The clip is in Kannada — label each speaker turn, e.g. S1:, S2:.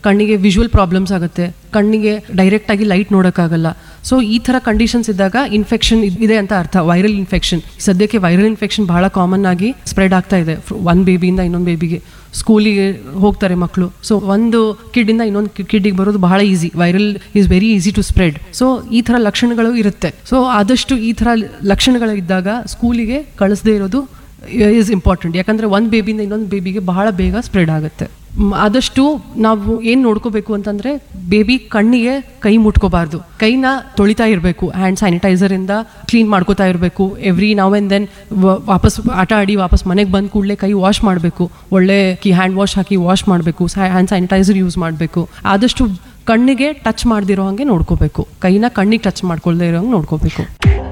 S1: ಕಣ್ಣಿಗೆ ವಿಜುವಲ್ ಪ್ರಾಬ್ಲಮ್ಸ್ ಆಗುತ್ತೆ ಕಣ್ಣಿಗೆ ಡೈರೆಕ್ಟ್ ಆಗಿ ಲೈಟ್ ನೋಡೋಕ್ಕಾಗಲ್ಲ ಸೊ ಈ ಥರ ಕಂಡೀಷನ್ಸ್ ಇದ್ದಾಗ ಇನ್ಫೆಕ್ಷನ್ ಇದೆ ಅಂತ ಅರ್ಥ ವೈರಲ್ ಇನ್ಫೆಕ್ಷನ್ ಸದ್ಯಕ್ಕೆ ವೈರಲ್ ಇನ್ಫೆಕ್ಷನ್ ಬಹಳ ಕಾಮನ್ ಆಗಿ ಸ್ಪ್ರೆಡ್ ಆಗ್ತಾ ಇದೆ ಒಂದು ಬೇಬಿಯಿಂದ ಇನ್ನೊಂದು ಬೇಬಿಗೆ ಸ್ಕೂಲಿಗೆ ಹೋಗ್ತಾರೆ ಮಕ್ಕಳು ಸೊ ಒಂದು ಕಿಡ್ಡಿಂದ ಇನ್ನೊಂದು ಕಿಡ್ಡಿಗೆ ಬರೋದು ಬಹಳ easy viral is very easy to spread so ಈ ಥರ ಲಕ್ಷಣಗಳು ಇರುತ್ತೆ ಸೊ ಆದಷ್ಟು ಈ ಥರ ಲಕ್ಷಣಗಳು ಇದ್ದಾಗ ಸ್ಕೂಲಿಗೆ ಕಳಿಸದೇ ಇರೋದು ಈಸ್ ಇಂಪಾರ್ಟೆಂಟ್ ಯಾಕಂದರೆ ಒಂದು ಬೇಬಿಯಿಂದ ಇನ್ನೊಂದು ಬೇಬಿಗೆ ಬಹಳ ಬೇಗ ಸ್ಪ್ರೆಡ್ ಆಗುತ್ತೆ ಮ್, ಆದಷ್ಟು ನಾವು ಏನು ನೋಡ್ಕೋಬೇಕು ಅಂತಂದರೆ ಬೇಬಿ ಕಣ್ಣಿಗೆ ಕೈ ಮುಟ್ಕೋಬಾರ್ದು ಕೈನ ತೊಳಿತಾ ಇರಬೇಕು ಹ್ಯಾಂಡ್ ಸ್ಯಾನಿಟೈಸರಿಂದ ಕ್ಲೀನ್ ಮಾಡ್ಕೋತಾ ಇರಬೇಕು ಎವ್ರಿ ನಾವ್ ಆ್ಯಂಡ್ ದೆನ್ ವಾಪಸ್ ಆಟ ಆಡಿ ವಾಪಸ್ ಮನೆಗೆ ಬಂದ ಕೂಡಲೇ ಕೈ ವಾಶ್ ಮಾಡಬೇಕು ಒಳ್ಳೆ ಕಿ ಹ್ಯಾಂಡ್ ವಾಶ್ ಹಾಕಿ ವಾಶ್ ಮಾಡಬೇಕು ಹ್ಯಾಂಡ್ ಸ್ಯಾನಿಟೈಸರ್ ಯೂಸ್ ಮಾಡಬೇಕು ಆದಷ್ಟು ಕಣ್ಣಿಗೆ ಟಚ್ ಮಾಡ್ದಿರೋ ಹಾಗೆ ನೋಡ್ಕೋಬೇಕು ಕೈನ ಕಣ್ಣಿಗೆ ಟಚ್ ಮಾಡ್ಕೊಳ್ದೇ ಇರೋ ಹಂಗೆ ನೋಡ್ಕೋಬೇಕು